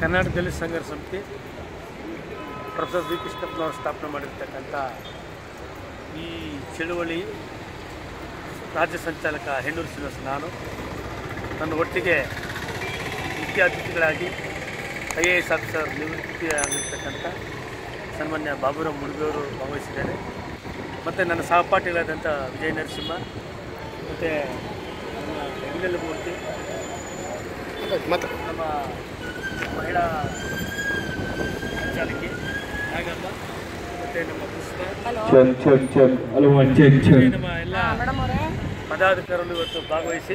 ಕರ್ನಾಟಕ ದಲಿತ ಸಂಘರ್ಷ ಸಮಿತಿ professor V ಕೃಷ್ಣಪ್ಪನವರು ಸ್ಥಾಪನೆ ಮಾಡಿರ್ತಕ್ಕಂಥ ಈ ಚಳುವಳಿ ರಾಜ್ಯ ಸಂಚಾಲಕ ಹೆಣ್ಣೂರು ಶ್ರೀನಿವಾಸ ನಾನು ನನ್ನ ಒಟ್ಟಿಗೆ ಮುಖ್ಯ ಅತಿಥಿಗಳಾಗಿ ಐ ಎ ಎಸ್ ಆಫೀಸರ್ ನಿವೃತ್ತಿ ಆಗಿರ್ತಕ್ಕಂಥ ಸನ್ಮಾನ್ಯ ಬಾಬುರಾವ್ ಮುಳುಗಿಯವರು ಭಾಗವಹಿಸಿದ್ದಾರೆ ಮತ್ತು ನನ್ನ ಸಹಪಾಠಿಗಳಾದಂಥ ವಿಜಯ ನರಸಿಂಹ ಮತ್ತು ನಮ್ಮ ವಿನಲ್ ಮೂರ್ತಿ ಮತ್ತೆ ನಮ್ಮ ಮಹಿಳಾ ಸಂಚಾಲಕಿ ನಾಗಮ್ಮ ಮತ್ತು ನಮ್ಮ Pushpa check check check hello check check ನಮ್ಮ ಎಲ್ಲ ಪದಾಧಿಕಾರಿಗಳು ಇವತ್ತು ಭಾಗವಹಿಸಿ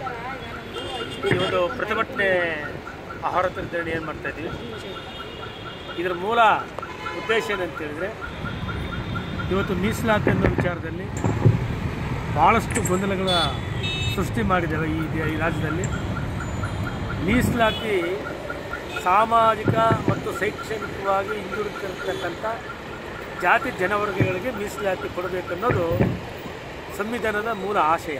ಈ ಒಂದು ಪ್ರತಿಭಟನೆ ಆಹಾರ ಧರಣಿ ಏನು ಮಾಡ್ತಾ ಇದ್ದೀವಿ ಇದರ ಮೂಲ ಉದ್ದೇಶ ಏನಂತ ಹೇಳಿದರೆ ಇವತ್ತು ಮೀಸಲಾತಿ ಅನ್ನೋ ವಿಚಾರದಲ್ಲಿ ಭಾಳಷ್ಟು ಗೊಂದಲಗಳ ಸೃಷ್ಟಿ ಮಾಡಿದ್ದಾರೆ ಈ ದೇ- ಈ ರಾಜ್ಯದಲ್ಲಿ ಮೀಸಲಾತಿ ಸಾಮಾಜಿಕ ಮತ್ತು ಶೈಕ್ಷಣಿಕವಾಗಿ ಹಿಂದುಳಿದಿರ್ತಕ್ಕಂಥ ಜಾತಿ ಜನವರ್ಗಗಳಿಗೆ ಮೀಸಲಾತಿ ಕೊಡಬೇಕನ್ನೋದು ಸಂವಿಧಾನದ ಮೂಲ ಆಶಯ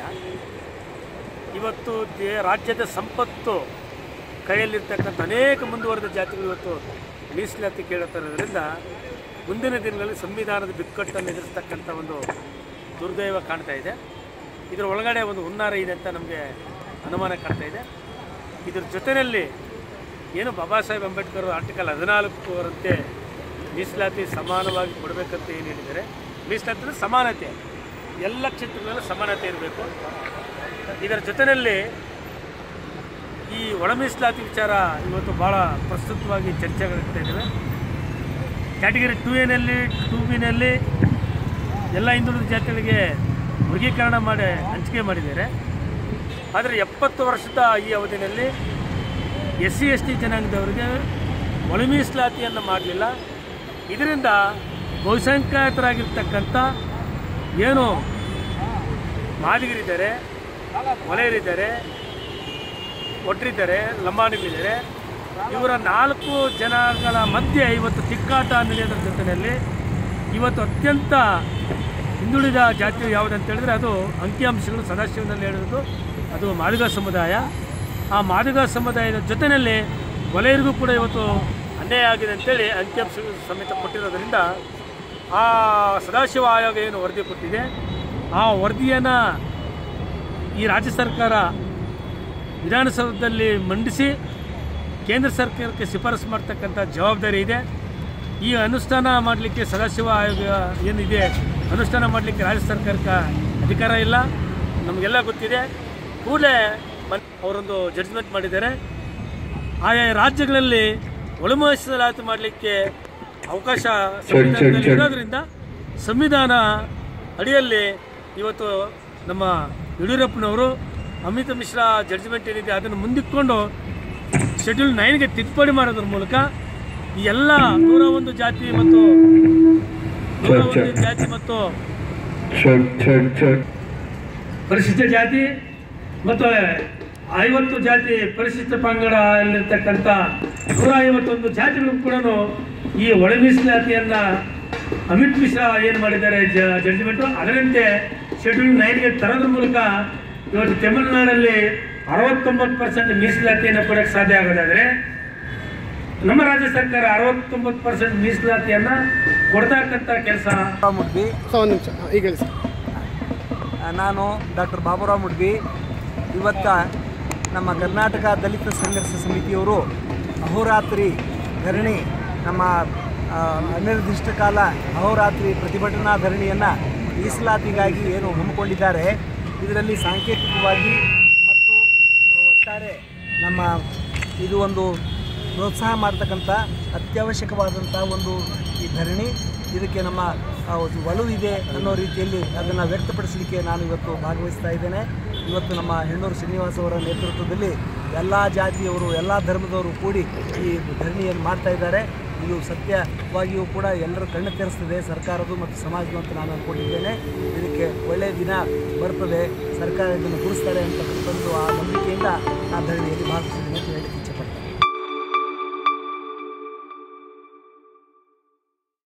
ಇವತ್ತು ದೇ ರಾಜ್ಯದ ಸಂಪತ್ತು ಕೈಯಲ್ಲಿರ್ತಕ್ಕಂಥ ಅನೇಕ ಮುಂದುವರೆದ ಜಾತಿಗಳು ಇವತ್ತು ಮೀಸಲಾತಿ ಕೇಳುತ್ತಿರೋದ್ರಿಂದ ಮುಂದಿನ ದಿನಗಳಲ್ಲಿ ಸಂವಿಧಾನದ ಬಿಕ್ಕಟ್ಟನ್ನು ಎದುರಿಸ್ತಕ್ಕಂಥ ಒಂದು ದುರ್ದೈವ ಕಾಣ್ತಾ ಇದೆ ಇದರ ಒಳಗಡೆ ಒಂದು ಹುನ್ನಾರ ಇದೆ ಅಂತ ನಮಗೆ ಅನುಮಾನ ಕಾಣ್ತಾ ಇದೆ ಇದರ ಜೊತೆಯಲ್ಲಿ ಏನು ಬಾಬಾ ಸಾಹೇಬ್ ಅಂಬೇಡ್ಕರ್ ಆರ್ಟಿಕಲ್ ಹದಿನಾಲ್ಕರಂತೆ ಮೀಸಲಾತಿ ಸಮಾನವಾಗಿ ಕೊಡಬೇಕಂತ ಏನು ಹೇಳಿದ್ದಾರೆ ಮೀಸಲಾತಿ ಅಂದರೆ ಸಮಾನತೆ ಎಲ್ಲ ಕ್ಷೇತ್ರಗಳಲ್ಲೂ ಸಮಾನತೆ ಇರಬೇಕು ಇದರ ಜೊತೆಯಲ್ಲಿ ಈ ಒಳ ಮೀಸಲಾತಿ ವಿಚಾರ ಇವತ್ತು ಭಾಳ ಪ್ರಸ್ತುತವಾಗಿ ಚರ್ಚೆಗಳಾಗ್ತಾ ಇದ್ದಾವೆ ಕ್ಯಾಟಗರಿ ಟು ಎನಲ್ಲಿ ಟು ಬಿನಲ್ಲಿ ಎಲ್ಲ ಹಿಂದುಳಿದ ಜಾತಿಗಳಿಗೆ ವರ್ಗೀಕರಣ ಮಾಡಿ ಹಂಚಿಕೆ ಮಾಡಿದ್ದಾರೆ ಆದರೆ ಎಪ್ಪತ್ತು ವರ್ಷದ ಈ ಅವಧಿಯಲ್ಲಿ ಎಸ್ ಸಿ ಎಸ್ ಟಿ ಜನಾಂಗದವರಿಗೆ ಒಳ ಮೀಸಲಾತಿಯನ್ನು ಮಾಡಲಿಲ್ಲ ಇದರಿಂದ ಬಹುಸಂಖ್ಯಾತರಾಗಿರ್ತಕ್ಕಂಥ ಏನು ಮಾದಿಗರಿದ್ದಾರೆ ಒಲೆಯರಿದ್ದಾರೆ ಒಟ್ರಿದ್ದಾರೆ ಲಂಬಾಣಿಗಳಿದ್ದಾರೆ ಇವರ ನಾಲ್ಕು ಜನಗಳ ಮಧ್ಯೆ ಇವತ್ತು ತಿಕ್ಕಾಟ ನಡೆಯೋದ್ರ ಜೊತೆಯಲ್ಲಿ ಇವತ್ತು ಅತ್ಯಂತ ಹಿಂದುಳಿದ ಜಾತಿ ಯಾವುದಂತ ಹೇಳಿದ್ರೆ ಅದು ಅಂಕಿಅಂಶಗಳು ಸದಾಶಿವನಲ್ಲಿ ಹೇಳಿರೋದು ಅದು ಮಾದಿಗ ಸಮುದಾಯ ಆ ಮಾದಿಗ ಸಮುದಾಯದ ಜೊತೆಯಲ್ಲಿ ಒಲೆಯರಿಗೂ ಕೂಡ ಇವತ್ತು ಅನ್ಯಾಯ ಆಗಿದೆ ಅಂತೇಳಿ ಅಂಕಿಅಂಶಗಳು ಸಮೇತ ಕೊಟ್ಟಿರೋದ್ರಿಂದ ಆ ಸದಾಶಿವ ಆಯೋಗ ಏನು ವರದಿ ಕೊಟ್ಟಿದೆ ಆ ವರದಿಯನ್ನು ಈ ರಾಜ್ಯ ಸರ್ಕಾರ ವಿಧಾನಸೌಧದಲ್ಲಿ ಮಂಡಿಸಿ ಕೇಂದ್ರ ಸರ್ಕಾರಕ್ಕೆ ಶಿಫಾರಸು ಮಾಡ್ತಕ್ಕಂಥ ಜವಾಬ್ದಾರಿ ಇದೆ ಈ ಅನುಷ್ಠಾನ ಮಾಡಲಿಕ್ಕೆ ಸದಾಶಿವ ಆಯೋಗ ಏನಿದೆ ಅನುಷ್ಠಾನ ಮಾಡಲಿಕ್ಕೆ ರಾಜ್ಯ ಸರ್ಕಾರಕ್ಕೆ ಅಧಿಕಾರ ಇಲ್ಲ ನಮಗೆಲ್ಲ ಗೊತ್ತಿದೆ ಕೂಡಲೇ ಮನ್ ಅವರೊಂದು ಜಡ್ಜ್ಮೆಂಟ್ ಮಾಡಿದ್ದಾರೆ ಆಯಾ ರಾಜ್ಯಗಳಲ್ಲಿ ಒಳಮೀಸಲಾತಿ ಮಾಡಲಿಕ್ಕೆ ಅವಕಾಶ ಸಂವಿಧಾನದಲ್ಲಿ ಇರೋದ್ರಿಂದ ಸಂವಿಧಾನ ಅಡಿಯಲ್ಲಿ ಇವತ್ತು ನಮ್ಮ ಯಡಿಯೂರಪ್ಪನವರು ಅಮಿತ್ ಮಿಶ್ರಾ ಜಡ್ಜ್ಮೆಂಟ್ ಏನಿದೆ ಅದನ್ನು ಮುಂದಿಟ್ಕೊಂಡು ಶೆಡ್ಯೂಲ್ ನೈನ್ಗೆ ತಿದ್ದುಪಡಿ ಮಾಡೋದ್ರ ಮೂಲಕ ಈ ಎಲ್ಲ ನೂರ ಒಂದು ಜಾತಿ ಮತ್ತು ನೂರ ಒಂದು ಜಾತಿ ಮತ್ತು ಚೆಕ್ ಚೆಕ್ ಚೆಕ್ ಪರಿಶಿಷ್ಟ ಜಾತಿ ಮತ್ತು ಐವತ್ತು ಜಾತಿ ಪರಿಶಿಷ್ಟ ಪಂಗಡದಲ್ಲಿರ್ತಕ್ಕಂಥ ನೂರ ಐವತ್ತೊಂದು ಜಾತಿಗಳು ಕೂಡ ಈ ಒಳ ಮೀಸಲಾತಿಯನ್ನು ಅಮಿತ್ ಮಿಶ್ರಾ ಏನು ಮಾಡಿದ್ದಾರೆ ಜಡ್ಜ್ಮೆಂಟು ಅದರಂತೆ ಶೆಡ್ಯೂಲ್ ನೈನ್ಗೆ ತರೋದ್ರ ಮೂಲಕ ಇವತ್ತು ತಮಿಳುನಾಡಲ್ಲಿ ಅರವತ್ತೊಂಬತ್ತು ಪರ್ಸೆಂಟ್ ಮೀಸಲಾತಿಯನ್ನು ಕೊಡೋಕ್ಕೆ ಸಾಧ್ಯ ಆಗೋದಾದರೆ ನಮ್ಮ ರಾಜ್ಯ ಸರ್ಕಾರ ಅರವತ್ತೊಂಬತ್ತು ಪರ್ಸೆಂಟ್ ಮೀಸಲಾತಿಯನ್ನು ಕೊಡ್ತಕ್ಕಂಥ ಕೆಲಸ ಮುಡ್ಬಿ ಸರ್ ಒಂದು ನಿಮಿಷ ಈಗ ಹೇಳಿ ಸರ್ ನಾನು ಡಾಕ್ಟರ್ ಬಾಬುರಾವ್ ಮುಡ್ಬಿ ಇವತ್ತ ನಮ್ಮ ಕರ್ನಾಟಕ ದಲಿತ ಸಂಘರ್ಷ ಸಮಿತಿಯವರು ಅಹೋರಾತ್ರಿ ಧರಣಿ ನಮ್ಮ ಆ, ಅನಿರ್ದಿಷ್ಟ ಕಾಲ ಅಹೋರಾತ್ರಿ ಪ್ರತಿಭಟನಾ ಧರಣಿಯನ್ನು ಮೀಸಲಾತಿಗಾಗಿ ಏನು ಹಮ್ಮಿಕೊಂಡಿದ್ದಾರೆ ಇದರಲ್ಲಿ ಸಾಂಕೇತಿಕವಾಗಿ ಮತ್ತು ಒಟ್ಟಾರೆ ನಮ್ಮ ಇದು ಒಂದು ಪ್ರೋತ್ಸಾಹ ಮಾಡ್ತಕ್ಕಂಥ ಅತ್ಯವಶ್ಯಕವಾದಂಥ ಒಂದು ಈ ಧರಣಿ ಇದಕ್ಕೆ ನಮ್ಮ ಆ, ಒಂದು ಒಲವು ಇದೆ ಅನ್ನೋ ರೀತಿಯಲ್ಲಿ ಅದನ್ನು ವ್ಯಕ್ತಪಡಿಸಲಿಕ್ಕೆ ನಾನು ಇವತ್ತು ಭಾಗವಹಿಸ್ತಾ ಇದ್ದೇನೆ ಇವತ್ತು ನಮ್ಮ ಹೆಣ್ಣೂರು ಶ್ರೀನಿವಾಸ್ ಅವರ ನೇತೃತ್ವದಲ್ಲಿ ಎಲ್ಲ ಜಾತಿಯವರು ಎಲ್ಲ ಧರ್ಮದವರು ಕೂಡಿ ಈ ಧರಣಿಯನ್ನು ಮಾಡ್ತಾ ಇದ್ದಾರೆ ಇದು ಸತ್ಯವಾಗಿಯೂ ಕೂಡ ಎಲ್ಲರ ಕಣ್ಣು ತೆರೆಸ್ತದೆ ಸರ್ಕಾರದ್ದು ಮತ್ತು ಸಮಾಜದ್ದು ಅಂತ ನಾನು ಅಂದ್ಕೊಂಡಿದ್ದೇನೆ ಇದಕ್ಕೆ ಒಳ್ಳೆಯ ದಿನ ಬರ್ತದೆ ಸರ್ಕಾರ ಇದನ್ನು ಗುರುಸ್ತಾರೆ ಅಂತಕ್ಕಂಥದ್ದು ಆ ನಂಬಿಕೆಯಿಂದ ಆ ಧರಣಿಯಲ್ಲಿ ಭಾಗವಹಿಸಿದ್ದೇನೆ